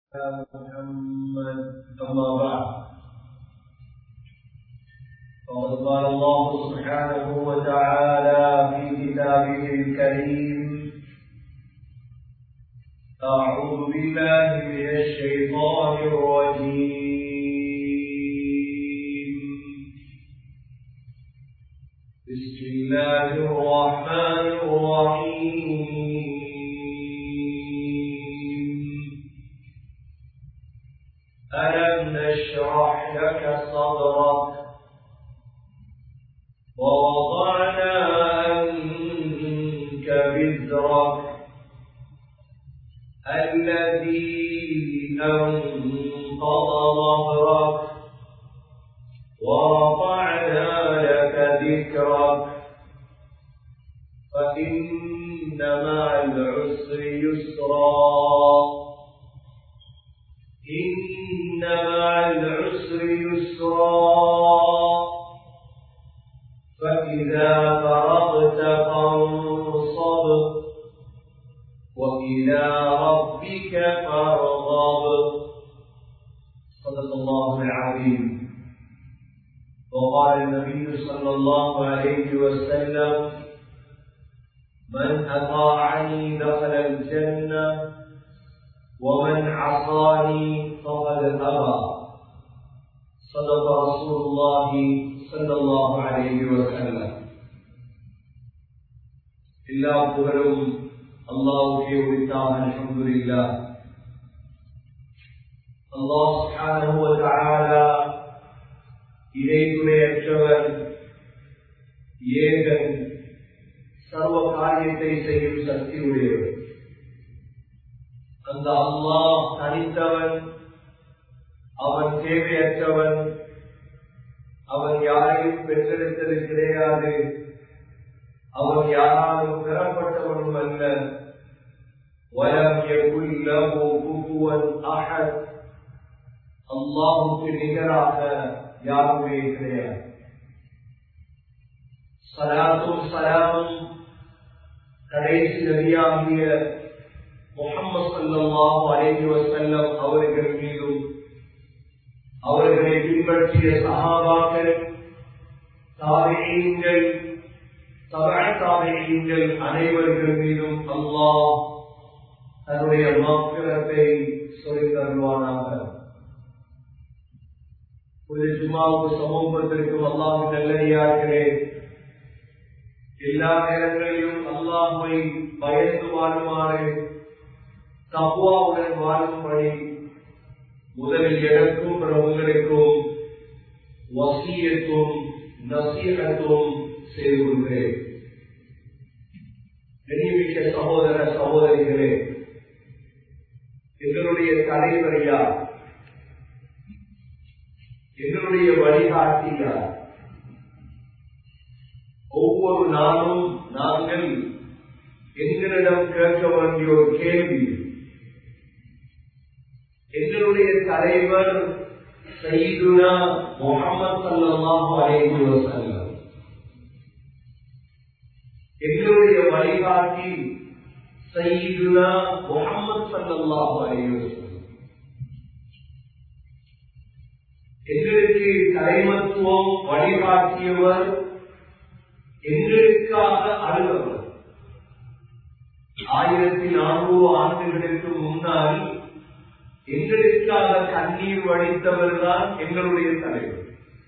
محمد أما بعد فقد قال الله سبحانه وتعالى في كتابه الكريم أعوذ بالله من الشيطان الرجيم بسم الله الرحمن الرحيم ألم نشرح لك صدرك ووضعنا عنك وزرك الذي أنقض ظهرك ورفعنا لك ذكرك فإن مع العسر يسرا إن مع العسر يسرا فإذا فرغت فانصب وإلى ربك فارغب صدق الله العظيم وقال النبي صلى الله عليه وسلم من أطاعني دخل الجنة ومن عصاني فقد أبى صدق رسول الله صلى الله عليه وسلم எல்லா புகழும் அல்லாவுக்கே உரித்தாக அல்ஹம்துலில்லா அல்லாஹ் சுப்ஹானஹு வ தஆலா இறைத்துணையற்றவர் ஏகன் சர்வ காரியத்தை செய்யும் சக்தி உடையவர் அந்த அல்லாஹ் தனித்தவன் அவன் தேவையற்றவன் அவன் யாரையும் பெற்றெடுத்தது கிடையாது அவன் யாராலும் பெறப்பட்டவனும் அல்ல வலம் எகுல்லஹு குஃபுவன் அஹத் அல்லாஹுக்கு நிகராக யாருமே கிடையாது சலாத்தும் சலாமும் கடைசி நபியாகிய முகமது சல்லாஹு அலைஹி வசல்லம் அவர்கள் மீதும் அவர்களை பின்பற்றிய சகாபாக்கள் தாவையீங்கள் தாவையீங்கள் அனைவர்கள் மீதும் அல்லாஹ் தன்னுடைய மாக்கிரத்தை சொல்லித் தருவானாக ஒரு ஜுமாவுக்கு சமூகத்திற்கும் அல்லாஹ் நல்லடியார்களே எல்லா நேரங்களிலும் அல்லாஹை பயந்து வாழுமாறு தப்புவாவுடன் வாழும்படி முதலில் எனக்கும் உங்களுக்கும் வசியத்தும் நசீகத்தும் செய்து கொள்கிறேன் கண்ணியமிக்க சகோதர சகோதரிகளே எங்களுடைய தலைவர் யார் எங்களுடைய வழிகாட்டி யார் ஒவ்வொரு நாளும் நாங்கள் எங்களிடம் கேட்க வேண்டிய ஒரு கேள்வி எங்களுடைய தலைவர் சயீதுனா முகமது சல்லாஹு அலைஹி வஸல்லம் எங்களுடைய வழிகாட்டி சயீதுனா முகமது சல்லாஹு அலைஹி வஸல்லம் எங்களுக்கு தலைமத்துவம் வழிகாட்டியவர் எங்களுக்காக அழுதவர் ஆயிரத்தி நானூறு ஆண்டுகளுக்கு முன்னால் எங்களுக்காக கண்ணீர் வடித்தவர் தான் எங்களுடைய தலைவர்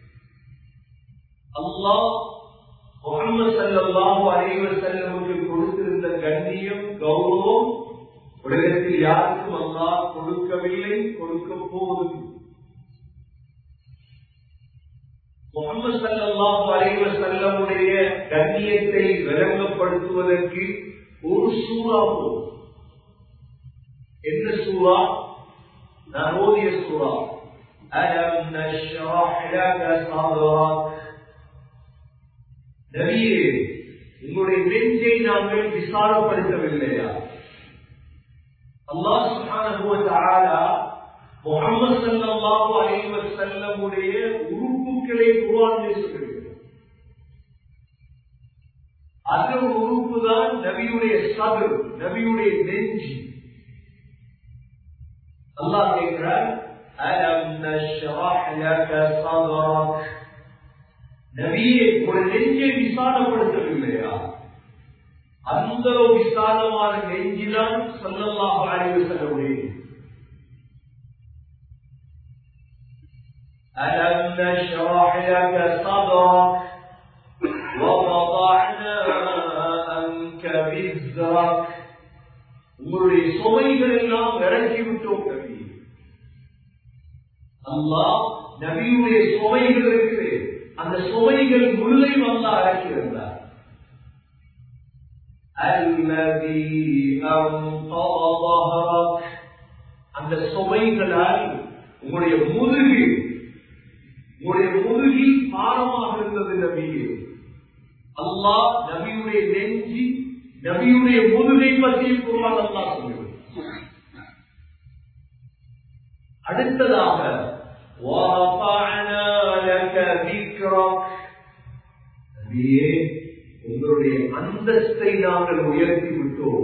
அல்லாஹ் முகமது சல்லாஹு அலைவர் செல்லமுக்கு கொடுத்திருந்த கண்ணியம் கௌரவம் உலகத்தில் யாருக்கும் அல்லாஹ் கொடுக்கவில்லை கொடுக்க போவதும் முகமது சல்லாஹு அலைவர் செல்லமுடைய கண்ணியத்தை விளங்கப்படுத்துவதற்கு ஒரு சூறா போதும் என்ன சூறா நான் ஓதிய சூறா அலம் நஷ்ரஹ் லக சத்ரக் நபியே உங்களுடைய நெஞ்சை நாங்கள் விசாரப்படுத்தவில்லையா அல்லாஹ் சுப்ஹானஹு வ தஆலா முஹம்மது ஸல்லல்லாஹு அலைஹி வஸல்லமுடைய உறுப்புகளை குர்ஆனில் சொல்கிறார் அந்த உறுப்பு தான் நபியுடைய சதுர் நபியுடைய நெஞ்சு அல்லாஹ் கேட்கிறார் அலம் நஷ்ரஹ் லக சத்ரக் நபியே ஒரு நெஞ்சை விசாலப்படுத்தவில்லையா அந்த விசாலமான நெஞ்சிதான் சொல்லலாம் அழிவு செல்லவுடைய ألم نشرح لك صدرك ووضعنا عنك وزرك உங்களுடைய சுமைகள் எல்லாம் இறக்கி விட்டோம் நபி அல்லாஹ் நபியுடைய சுமைகள் இருக்குது அந்த சுமைகள் முழுதை அல்லா இறக்கியிருந்தார் الذي أنقض ظهرك அந்த சுமைகளால் உங்களுடைய முதுகு உங்களுடைய முதுகில் பாரமாக இருந்தது நபியே அல்லாஹ் நபியுடைய நெஞ்சி நபியுடைய முதுகை பற்றியும் குருவான் அல்லா சொல்லுவது அடுத்ததாக நபியே உங்களுடைய அந்தஸ்தை நாங்கள் உயர்த்தி விட்டோம்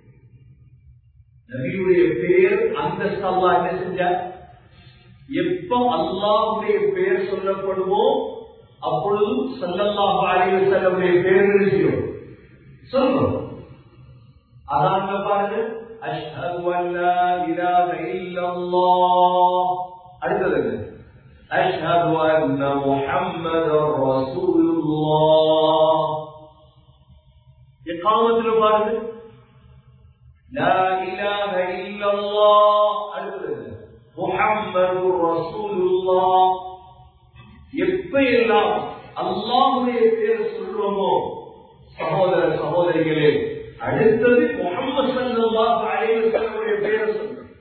நபியுடைய பெயர் அந்தஸ்து அல்லா என்ன செஞ்சார் எப்ப அல்லாவுடைய பெயர் சொல்லப்படுமோ அப்பொழுது சல்லல்லாஹு அலைஹி வஸல்லமுடைய பெயர் செய்யும் சொல்றோம் அதான் பாருங்க அஷ்ஹது அன் லா இலாஹ இல்லல்லாஹ் அடுத்தது அஷ்ஹது அன்ன முஹம்மதர் ரசூலுல்லாஹ் இகாமத்தில் பாருங்க லா இலாஹ இல்லல்லாஹ் அடுத்தது முஹம்மது ரசூலுல்லா எப்ப எல்லாம் அல்லாஹுடைய பேர் சொல்றோமோ சகோதர சகோதரிகளே அடுத்தது முகமது சல்லாஹ் அலைவசனுடைய பேரை சொல்றோம்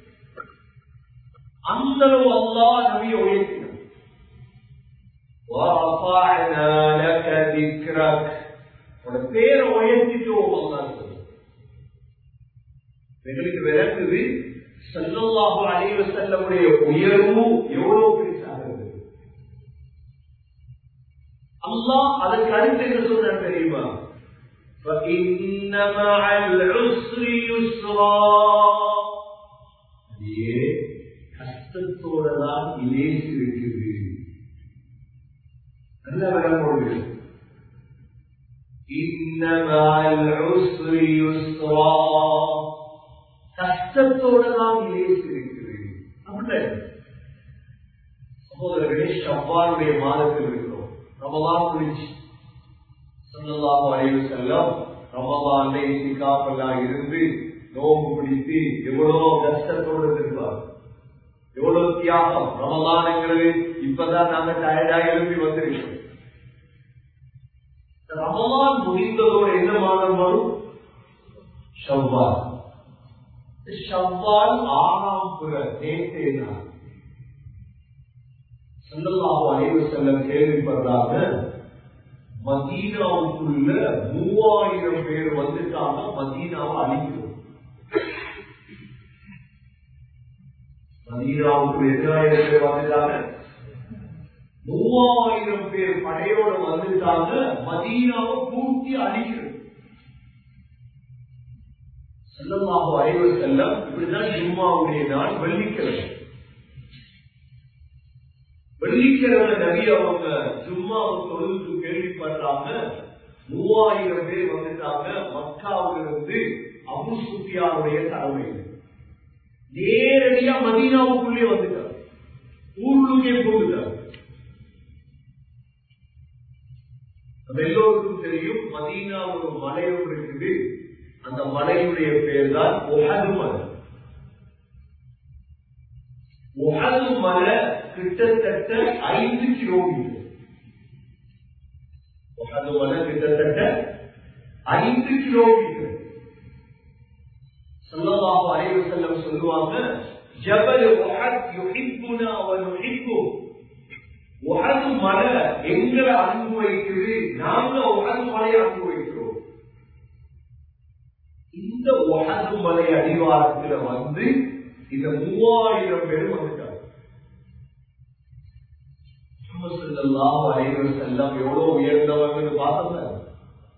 அந்த அளவு அல்லாஹ் நபி உயர்த்தினார் பேரை உயர்த்திட்டோம் அல்லாஹ் எங்களுக்கு விளக்குது செல்லல்லாஹு அலைவ செல்லமுடைய உயர்வு எவ்வளவு பெருசாக இருக்குது அல்லாஹ் அதற்கு அடுத்து என்ன சொல்ற தெரியுமா فَإِنَّ مَعَ الْعُسْرِ يُسْرًا ஏ கஷ்டத்தோட தான் இலேசி இருக்குது நல்ல விளம்போடு إِنَّ مَعَ الْعُسْرِ يُسْرًا கஷ்டத்தோட தான் இலேசி இருக்குது அப்படி சகோதரர்களே ஷவ்வாருடைய மாதத்தில் இருக்கிறோம் ரமலான் குறிச்சு சொல்லலாம் அழைவு செல்லம் ரமலானை சிக்காப்பெல்லாம் இருந்து நோம்பு பிடித்து எவ்வளவு கஷ்டத்தோடு இருந்திருப்பார் எவ்வளவு தியாகம் ரமலான்ங்கிறது இப்பதான் நாங்க டயர்டாக எழுப்பி வந்திருக்கோம் ரமலான் முடிந்ததோடு என்ன மாதம் வரும் ஷவ்வால் ஷவ்வால் ஆறாம் புற நேற்றே நாள் சொல்லலாம் அழைவு செல்லம் கேள்விப்படுறாங்க மதீனாவுக்குள்ள மூவாயிரம் பேர் வந்துட்டாங்க மதீனாவை அழிக்கிறோம் மதீனாவுக்கு எதிராயிரம் பேர் வந்துட்டாங்க மூவாயிரம் பேர் படையோட வந்துட்டாங்க மதீனாவை பூர்த்தி அழிக்கிறோம் செல்லமாக அறிவு செல்லம் இப்படிதான் ஜும்மாவுடைய நாள் வெள்ளிக்கிழமை வெள்ளிக்கிழமை நபி அவங்க சும்மா தொழுது கேள்விப்படுறாங்க மூவாயிரம் பேர் வந்துட்டாங்க மக்காவிலிருந்து அபு சுத்தியாருடைய தலைமை நேரடியா மதீனாவுக்குள்ளே வந்துட்டார் ஊருக்கே போகிறார் நம்ம எல்லோருக்கும் தெரியும் மதீனா ஒரு மலையும் இருக்குது அந்த மலையுடைய பேர் தான் ஒஹது மலை ஒஹது மலை கிட்டத்தட்ட ஐந்து கிலோமீட்டர் ஒஹது மலை கிட்டத்தட்ட ஐந்து கிலோமீட்டர் சொல்லலாம் அலைவு செல்லம் சொல்லுவாங்க ஜபல் ஒஹத் யுஹிப்புனா அவன் யுஹிப்பும் ஒஹது மலை எங்களை அன்பு வைக்குது நாங்க ஒஹது மலையை அன்பு வைக்கிறோம் இந்த ஒஹது மலை அடிவாரத்துல வந்து இந்த மூவாயிரம் பேர் வந்துட்டாங்க செல்லம் எவ்வளவு உயர்ந்தவங்கன்னு பார்த்தோம்ல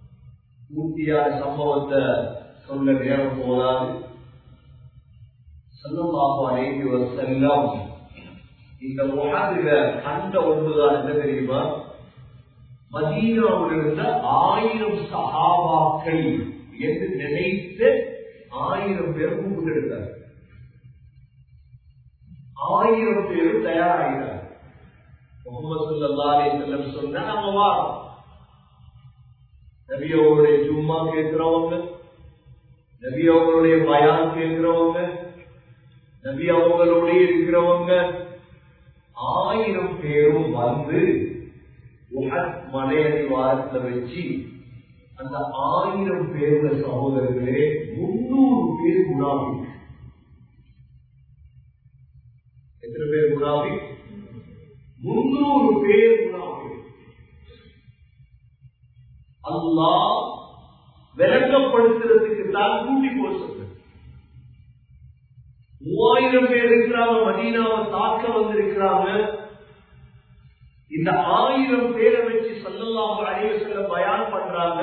பூர்த்தியான சம்பவத்தை சொல்ல நேரம் போதாது சல்லல்லாஹு அலைஹி வஸல்லம் இந்த முஹாதில கண்ட ஒன்றுதான் என்ன தெரியுமா மதீனாவில் இருந்த ஆயிரம் சஹாபாக்கள் என்று நினைத்து ஆயிரம் பேர் கூப்பிட்டு ஆயிரம் பேரும் தயாராகிறார் முகமது சல்லா அலி செல்லம் சொன்ன நம்ம வாரம் நபி அவங்களுடைய ஜும்மா கேட்கிறவங்க நபி அவங்களுடைய பயான் கேட்கிறவங்க நபி அவங்களோட இருக்கிறவங்க ஆயிரம் பேரும் வந்து மலையடி வாரத்துல வச்சு அந்த ஆயிரம் பேருட சகோதரர்களே முன்னூறு பேர் குணாவி எத்தனை பேர் குணாவி முன்னூறு பேர் குணாவி அல்லா விளக்கப்படுத்துறதுக்கு தான் கூட்டி போக சொல்ற மூவாயிரம் பேர் இருக்கிறாங்க மதீனாவை தாக்க வந்திருக்கிறாங்க இந்த ஆயிரம் பேரை வச்சு சொல்லலாம் அழைவு செல்ல பயான் பண்றாங்க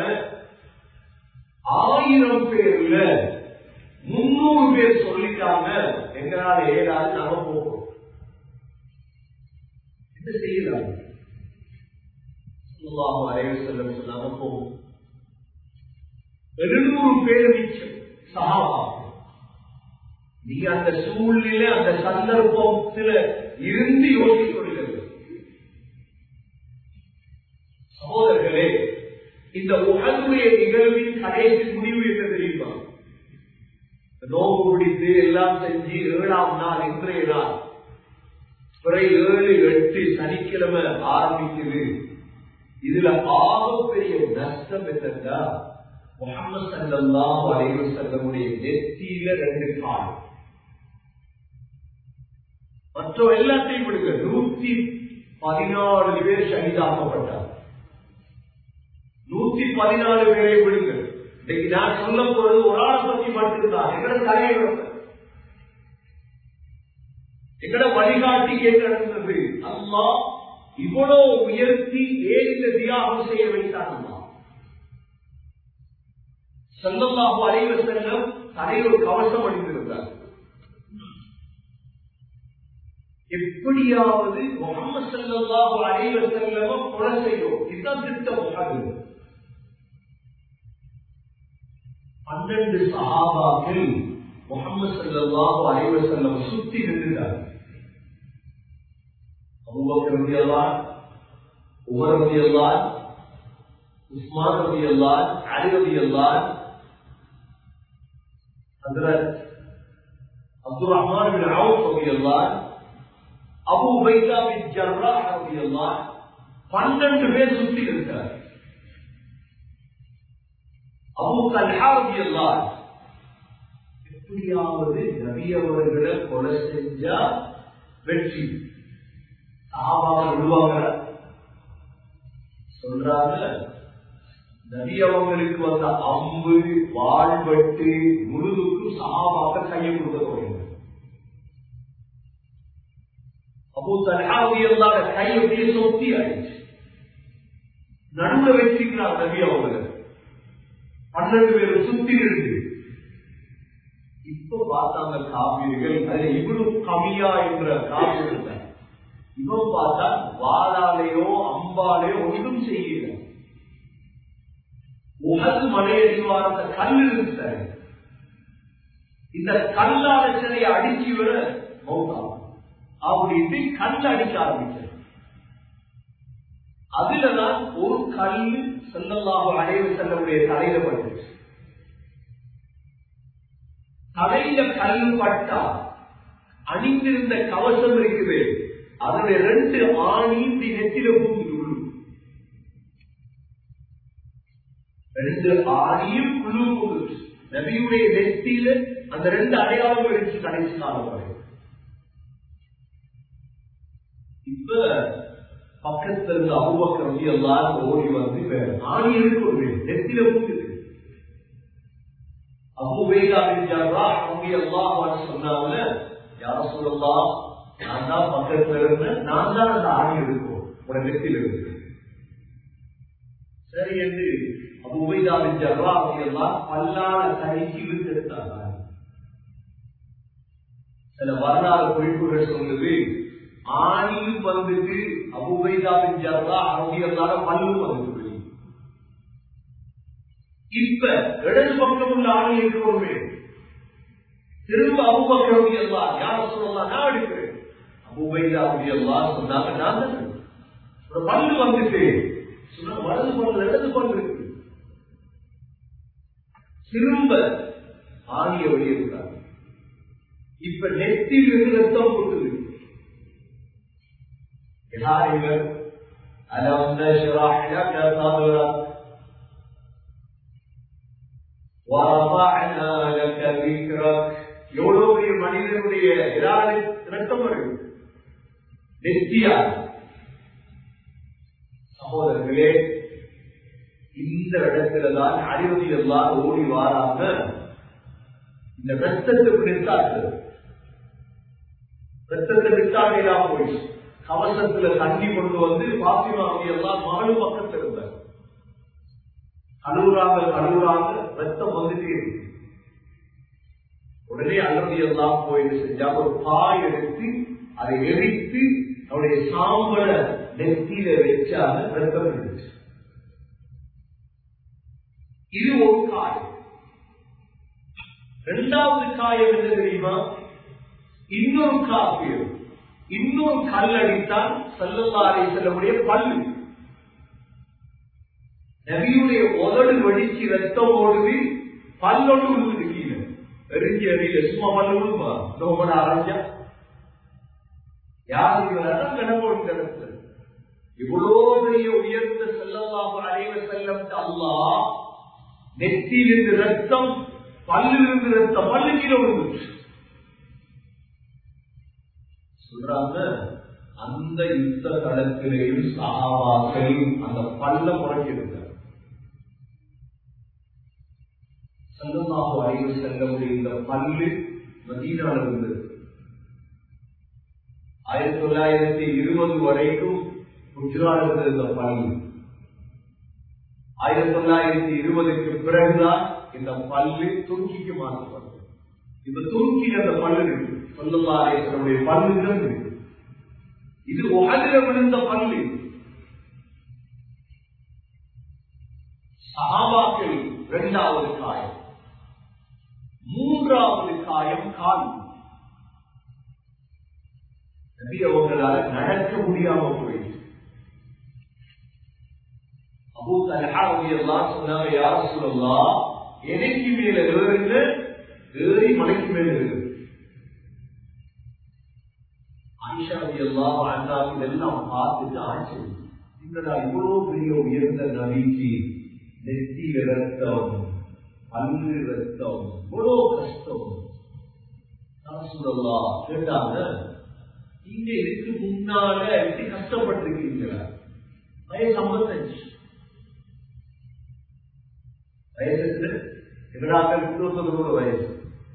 ஆயிரம் பேர்ல முன்னூறு பேர் சொல்லிட்டாங்க எங்களால ஏதாவது நாம போகிறோம் என்ன செய்யறாங்க சொல்லலாம் அழைவு செல்ல சொல்லாம போகும் எழுநூறு பேர் மிச்சம் சகாவா நீ அந்த சூழ்நிலை அந்த சந்தர்ப்பத்துல இருந்து யோசிக்கொள்கிறது சகோதரர்களே இந்த உலகுடைய நிகழ்வின் கடைசி முடிவு என்ன தெரியுமா நோவு பிடித்து எல்லாம் செஞ்சு ஏழாம் நாள் இன்றைய நாள் பிறை ஏழு எட்டு சனிக்கிழமை ஆரம்பிக்குது இதுல ஆகப்பெரிய நஷ்டம் என்னன்னா முகமது சல்லல்லாஹு அலைஹி வஸல்லமுடைய நெத்தியில ரெண்டு கால் மற்ற எல்லாத்தையும் விடுங்க நூத்தி பதினாலு பேர் ஷஹீதாக்கப்பட்டார் நூத்தி பதினாலு பேரை விடுங்க இன்னைக்கு நான் சொல்ல போறது ஒரு ஆளை பத்தி மட்டும்தான் எங்கட தலைவர் எங்கட வழிகாட்டி கேட்கிறது அம்மா இவ்வளவு உயர்த்தி ஏன் இந்த தியாகம் செய்ய வைத்தான் அம்மா செல்லல்லாஹு அலைவ செல்லம் தலையில் ஒரு கவசம் அணிந்திருந்தார் எப்படியாவது முகமது செல்லல்லாஹு அலைவ செல்லம கொலை செய்யும் இதுதான் திட்டம் அது பன்னெண்டு சஹாபாக்கள் முகமது செல்லல்லாஹு அலைவ செல்லம் சுத்தி நின்றுட்டார் அபூபக்கர் ரலியல்லாஹு உமர் ரலியல்லாஹு உஸ்மான் ரலியல்லாஹு அலி ரலியல்லாஹு ஹஜ்ரத் அப்துல் ரஹ்மான் பின் அவுஃப் ரலியல்லாஹு அபு பைதா பின் ஜர்ராஹ் ரலியல்லாஹு பன்னெண்டு பேர் சுத்தி இருக்கார் அபு தல்ஹா ரலியல்லாஹு எப்படியாவது நபி அவர்களை கொலை செஞ்சா வெற்றி சாபாக விடுவாங்க சொல்றாங்க நபி அவங்களுக்கு வந்த அம்பு வாழ்வட்டு முழுதுக்கும் சகாபாக கையை கொடுக்க போறீங்க அப்போ தலாவியல்லாத கை அப்படியே சொத்தி ஆயிடுச்சு நடுவுல வச்சிருக்கிறார் நபி அவங்க பன்னெண்டு பேர் சுத்தி இருக்கு இப்ப பார்த்தாங்க காவியர்கள் அதுல இவ்வளவு கமியா என்ற காவியம் இவன் பார்த்தா வாளாலேயோ அம்பாலேயோ ஒன்றும் செய்யல உகது மலையடிவாரத்த கல் இருந்த இந்த கல்லால சிலையை அடிச்சு விட மௌதாம் அப்படின்ட்டு கல் அடிக்க ஆரம்பிச்சார் அதுலதான் ஒரு கல் செல்லல்லாக அடைவு செல்லவுடைய தலையில பட்டுச்சு தலையில கல் பட்டா அணிந்திருந்த கவசம் இருக்குது அதனுடைய ரெண்டு ஆணி இப்படி நெத்தில பூந்து ரெண்டு ஆணியும் குழு போகுது நபியுடைய நெத்தியில அந்த ரெண்டு அடையாளம் எடுத்து கடைசி காலம் வரை இப்ப பக்கத்துல இருந்து அபுபக்கர் வந்து எல்லாரும் ஓடி வந்து ஆணி இருக்கு நெத்தில பூங்குது அபுபேகாவின் ஜர்ரா அவங்க எல்லாம் சொன்னாங்க யார சொல்லலாம் நான் தான் பக்கத்துல இருந்தேன் நான் தான் அந்த ஆணி இருக்கும் உன நெத்தில இருக்கு சரி என்று அபுபைதாவின் ஜர்ரா அவங்க எல்லாம் பல்லான தனிக்கு விட்டு எடுத்தாங்க சில வரலாறு குறிப்புகள் சொல்லுது ஆணியும் வந்துட்டு அபுபைதாவின் ஜர்ரா அரபியல்லாத பல்லும் வந்துட்டு இப்ப இடது பக்கம் உள்ள ஆணி இருக்கணுமே திரும்ப அபுபக்கரவி எல்லாம் யார சொல்லலாம் நான் எடுக்கிறேன் அபுபைதாவுடைய எல்லாம் சொன்னாங்க நான் தான் ஒரு பல்லு வந்துட்டு சொன்னா வலது பல்லு இடது பல்லு இருக்கு திரும்ப ஆணிய வெளியிருக்காங்க இப்ப நெத்தில் இருந்து ரத்தம் கொட்டுது யார் இவர் அலம் நஷ்ரஹ் லக சத்ரக் ورفعنا لك ذكرك எவ்வளவு பெரிய மனிதனுடைய இராது ரத்தம் வருது நெத்தியா சகோதரர்களே இந்த இடத்துல தான் அறிவுதி எல்லாம் ஓடி வாராம இந்த ரத்தத்தை நிறுத்தாது ரத்தத்தை நிறுத்தாமையெல்லாம் போயிடுச்சு கவசத்துல தண்ணி கொண்டு வந்து பாத்திமாவுடைய எல்லாம் மகளும் பக்கத்தில் இருந்தார் கழுவுறாங்க கழுவுறாங்க ரத்தம் வந்துட்டே இருக்கு உடனே அல்லது எல்லாம் போயிட்டு செஞ்சா ஒரு பாய் எடுத்து அதை எரித்து அவருடைய சாம்பல நெத்தியில வச்சாங்க ரத்தம் இருந்துச்சு இது ஒரு காயம் இரண்டாவது காயம் என்ன தெரியுமா இன்னொரு காப்பியம் இன்னொரு கல் அடித்தான் செல்லல்லாரை செல்லக்கூடிய பல்லு நபியுடைய உதடு வெடிச்சு ரத்தம் ஓடுது பல்லொண்டு விழுந்து கீழே எரிஞ்சு எறிய சும்மா பல்லு விழுமா நோமட அரைஞ்சா யாருக்கு வரதான் கிடப்போம் இந்த இடத்துல இவ்வளோ பெரிய உயர்ந்த செல்லல்லாம அனைவ செல்லம் அல்லா நெத்தியிலிருந்து ரத்தம் பல்லிலிருந்து ரத்தம் பல்லு கீழே விழுந்துச்சு சொல்றாங்க அந்த யுத்த களத்திலேயும் சகாவாக்கள் அந்த பல்ல முறைக்கிறார் சங்கமாக அறிவு செல்லக்கூடிய இந்த பல்லு மதீனால இருந்தது ஆயிரத்தி தொள்ளாயிரத்தி இருபது வரைக்கும் குஜராத் இருந்தது இந்த பல்லு ஆயிரத்தி தொள்ளாயிரத்தி இருபதுக்கு பிறகுதான் இந்த பல்லு துருக்கிக்கு மாற்றப்பட்டது இப்ப துருக்கியில் அந்த பல்லு இருக்கு சொல்லலாருடைய பல்லு இருக்கு இது உகதில விழுந்த பல்லு சகாபாக்கள் இரண்டாவது காயம் மூன்றாவது காயம் கால் நபி அவங்களால நடக்க முடியாம போயிடுச்சு அபூ தல்ஹாவுடைய எல்லாம் சொன்னாங்க யார் சொல்லலாம் எனக்கு மேல ஏறுங்க ஏறி மலைக்கு மேல ஏறு ஆயிஷாவுடைய எல்லாம் வாழ்ந்தாங்க இதெல்லாம் பார்த்துட்டு ஆச்சரியம் என்னடா இவ்வளவு பெரிய உயர்ந்த நபிக்கு நெத்தி ரத்தம் பல்லு ரத்தம் இவ்வளவு கஷ்டம் சொல்லலாம் கேட்டாங்க நீங்க இதுக்கு முன்னால எப்படி கஷ்டப்பட்டிருக்கீங்களா வயசு ஐம்பத்தஞ்சு வயசு எங்கடாக்கள் இருபத்தொரு வயசு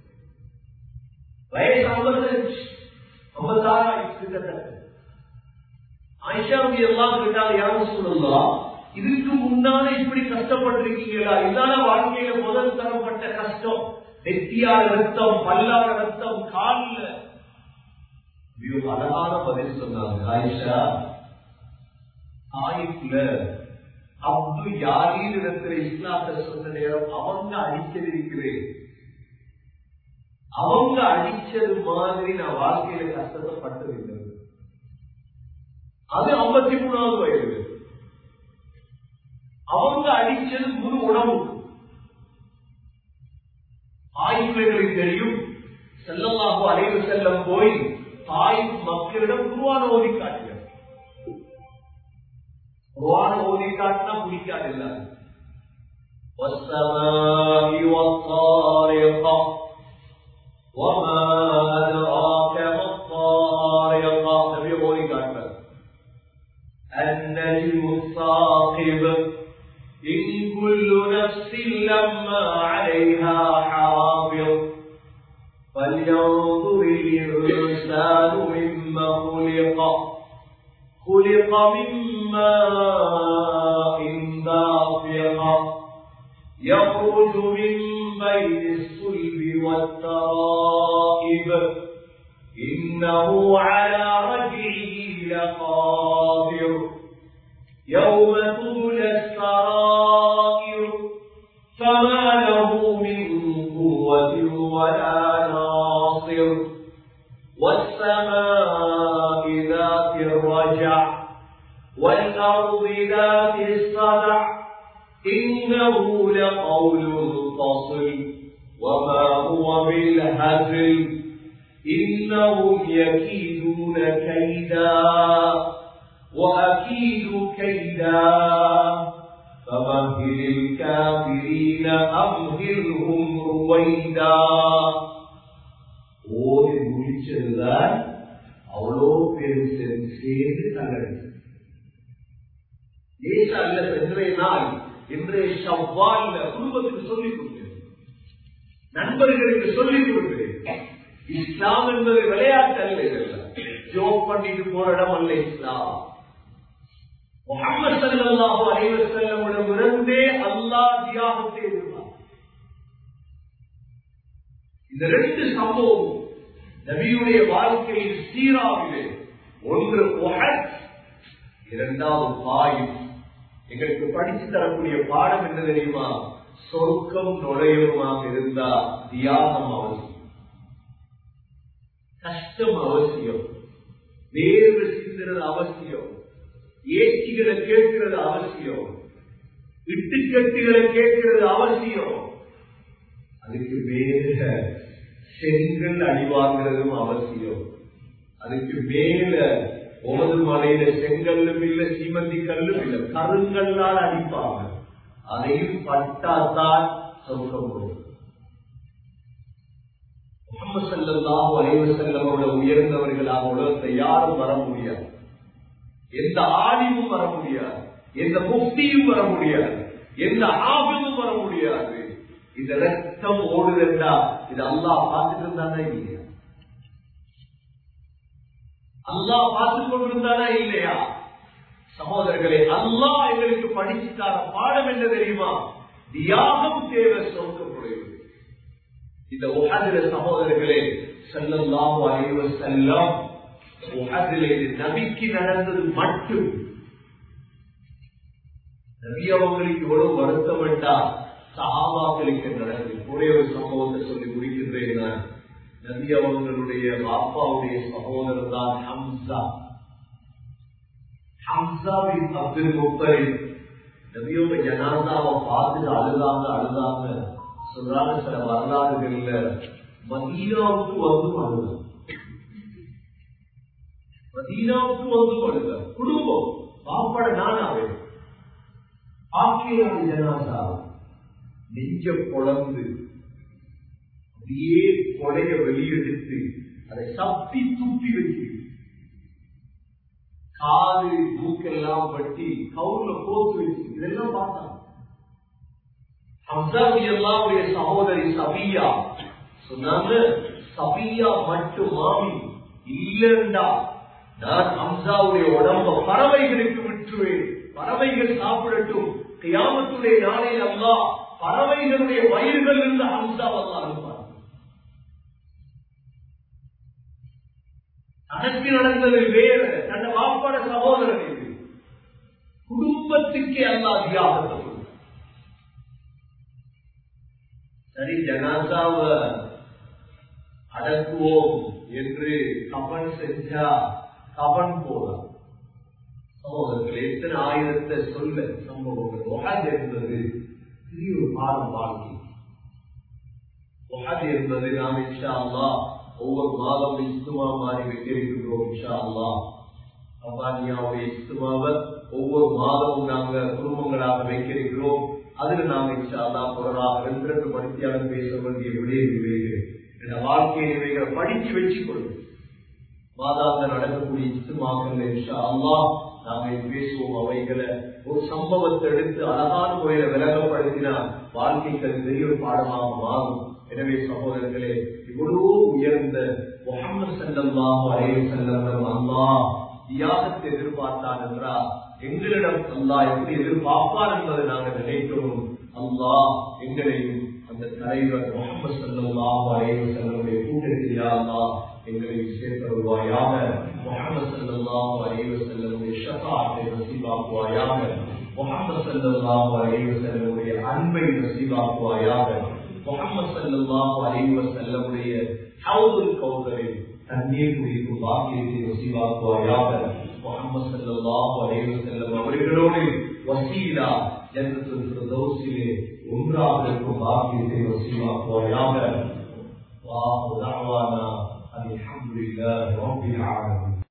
வயசு ஐம்பத்தஞ்சு ஐம்பத்தாறு கிட்டத்தட்ட ஆயிஷாவுக்கு எல்லாம் கேட்டாங்க யாரும் சொல்லலாம் இதுக்கு முன்னால இப்படி கஷ்டப்பட்டிருக்கீங்களா இதான வாழ்க்கையில முதல் தரப்பட்ட கஷ்டம் நெத்தியால ரத்தம் பல்லாட ரத்தம் காலில் மிக அழகான பதில் சொன்னாங்க ஆயிஷா ஆயிப்ல அப்து யாரின் இடத்துல இஸ்லாத்தை சொன்ன நேரம் அவங்க அடிச்சது இருக்கிறேன் அவங்க அடிச்சது மாதிரி நான் வாழ்க்கையில கஷ்டத்தை பட்டதில்லை அது ஐம்பத்தி மூணாவது வயது அவங்க அடிச்சது முழு உணவு ஆய்வுகளுக்கு தெரியும் செல்லமாக அலைவு செல்லம் போய் தாய் மக்களிடம் குருவான ஓதி காட்டுகிறார் குருவான ஓதி காட்டினா பிடிக்காது எல்லாரும் والسماء والطارقة وما أدراك ما الطارقة نبي قولي كاتب النجم الثاقب إن كل نفس لما عليها حافظ فلينظر الإنسان مما خلق خلق من ماء دافق يخرج من بين الصلب والترائب إنه على رجعه لقادر يوم تبلى السرائر فما له من قوة ولا ناصر والسماء ذات الرجع والأرض ذات الصدع إنه لقول فصل وما هو بالهزل إنهم يكيدون كيدا وأكيد كيدا فمهل الكافرين أمهلهم رويدا ஓடி முடிச்சதுதான் அவ்வளோ பேர் சேர்ந்து தகவல் லேசா அல்ல இன்றைய நாள் இன்றைய செவ்வாழ்ல குடும்பத்துக்கு சொல்லிக் கொடுக்கிறேன் நண்பர்களுக்கு சொல்லிக் கொடுக்கிறேன் இஸ்லாம் என்பது விளையாட்டு அல்ல இதெல்லாம் ஜோக் பண்ணிட்டு போற இடம் அல்ல இஸ்லாம் முகமது சல்லாஹூ அலைவர் செல்லமிடம் இருந்தே அல்லாஹ் தியாகத்தை எதிர்பார் இந்த ரெண்டு சம்பவம் நபியுடைய வாழ்க்கையில் சீராவிலே ஒன்று ஒஹத் இரண்டாவது பாயும் எங்களுக்கு படித்து தரக்கூடிய பாடம் என்ன தெரியுமா சொர்க்கம் நுழையுமாக இருந்தா தியாகம் அவசியம் கஷ்டம் அவசியம் வேர்வு சிந்துறது அவசியம் ஏற்றிகளை கேட்கிறது அவசியம் இட்டுக்கட்டுகளை கேட்கிறது அவசியம் அதுக்கு மேல செங்கல் அடிவாங்கிறதும் அவசியம் அதுக்கு மேல ஒவ்வொரு மலையில செங்கல்லும் இல்ல சீமந்தி கல்லும் இல்ல கருங்கல்லால் அடிப்பாங்க அதையும் பட்டாத்தான் சொர்க்கம் வரும் முகமது சல்லாஹூ அலைவர் செல்லமோட உயர்ந்தவர்களாக உலகத்தை யாரும் வர முடியாது எந்த ஆலிமும் வர முடியாது எந்த முக்தியும் வர முடியாது எந்த ஆபமும் வர முடியாது இந்த ரத்தம் ஓடுதுண்டா இது அல்லா பார்த்துட்டு இருந்தானா இல்லையா அல்லா பார்த்து கொண்டிருந்தானா இல்லையா சகோதரர்களே அல்லா எங்களுக்கு படிச்சுட்டார பாடம் என்ன தெரியுமா தியாகம் தேவை சொர்க்கப்படுகிறது இந்த உஹதில சகோதரர்களே செல்லலாம் அறிவு செல்லம் உஹதில இது நபிக்கு நடந்தது மட்டும் நபி அவங்களுக்கு எவ்வளவு வருத்தம் என்றால் சகாபாக்களுக்கு நடந்தது ஒரே ஒரு சம்பவத்தை சொல்லி முடிக்கின்றேன் நான் நபி அவங்களுடைய பாப்பாவுடைய சகோதரர் தான் ஹம்சா ஹம்சாவின் அப்துல் முத்தரின் நபியோட ஜனாதாவை பார்த்துட்டு அழுதாங்க அழுதாங்க சொல்றாங்க சில வரலாறுகள்ல மதீனாவுக்கு வந்து அழுத மதீனாவுக்கு வந்து அழுத குடும்பம் பாப்பாட நானாவே ஆக்கியான ஜனாதா நெஞ்ச குழந்து அப்படியே கொடைய வெளியெடுத்து அதை சப்பி துப்பி வச்சு காது மூக்கெல்லாம் பட்டி கவுல போத்து வச்சு இதெல்லாம் பார்த்தாங்க ஹம்சாவுடைய சகோதரி சபியா சொன்னாங்க சபியா மட்டும் மாமி இல்லண்டா நான் ஹம்சாவுடைய உடம்ப பறவைகளுக்கு விட்டுவேன் பறவைகள் சாப்பிடட்டும் கியாமத்துடைய நாளில் அல்லா பறவைகளுடைய வயிறுகள் இருந்து ஹம்சா அல்லா அனுப்பார் தனக்கு நடந்தது வேறு தன் வாப்பாட சகோதரன் இது குடும்பத்துக்கே அல்லா தியாகத்தை சரி ஜனாசாவ அடக்குவோம் என்று கபன் செஞ்சா கபன் போலாம் சகோதரர்கள் எத்தனை ஆயிரத்தை சொல்ல சம்பவங்கள் ஒஹத் என்பது பெரிய ஒரு பாடம் வாழ்க்கை ஒஹத் என்பது நாம் இன்ஷா அல்லா ஒவ்வொரு மாதம் இஸ்துமா மாறி வைத்திருக்கின்றோம் இன்ஷா அல்லா அப்பானியாவுடைய இஸ்துமாவை ஒவ்வொரு மாதமும் நாங்க குடும்பங்களாக வைத்திருக்கிறோம் அதுல நாம் இன்ஷா அல்லா பொருளாக ரெண்டு மணித்தியாளர் பேச வேண்டிய விடயங்கள் இந்த வாழ்க்கையை இவைகளை படிச்சு வச்சு கொடுங்க மாதாந்த நடக்கக்கூடிய இஸ்துமாக்கள் இன்ஷா அல்லா நாங்கள் பேசுவோம் அவைகளை ஒரு சம்பவத்தை எடுத்து அழகான முறையில விளங்கப்படுத்தினா வாழ்க்கைக்கு அது பெரிய ஒரு பாடமாக மாறும் எனவே சகோதரர்களே இவ்வளவு உயர்ந்த முகமது செல்லம்லாம் அலைய செல்லம் அல்லா தியாகத்தை எதிர்பார்த்தான் என்றால் எங்களிடம் அல்லா எப்படி எதிர்பார்ப்பார் என்பதை நாங்கள் நினைக்கிறோம் அல்லா எங்களையும் அந்த தலைவர் முகமது செல்லம் அலைய செல்லமுடைய கூட்டத்தில் யா அல்லாஹ் எங்களை சேர்த்தருவாயாக முஹம்மது ஸல்லல்லாஹு அலைஹி வஸல்லம் ஷஃபாஅத்தை நசீபாக்குவாயாக முஹம்மது ஸல்லல்லாஹு அலைஹி வஸல்லம் அன்பை நசீபாக்குவாயாக முஹம்மது ஸல்லல்லாஹு அலைஹி வஸல்லம் ஹவுதுல் கௌதரில் தண்ணீர் குடிக்கும் பாக்கியத்தை நசீபாக்குவாயாக முஹம்மது ஸல்லல்லாஹு அலைஹி வஸல்லம் அவர்களோடு வசீலா ஜன்னத்துல் ஃபிர்தௌஸிலே ஒன்றாக இருக்கும் பாக்கியத்தை நசீபாக்குவாயாக வாஹு தஅவானா الحمد لله رب العالمين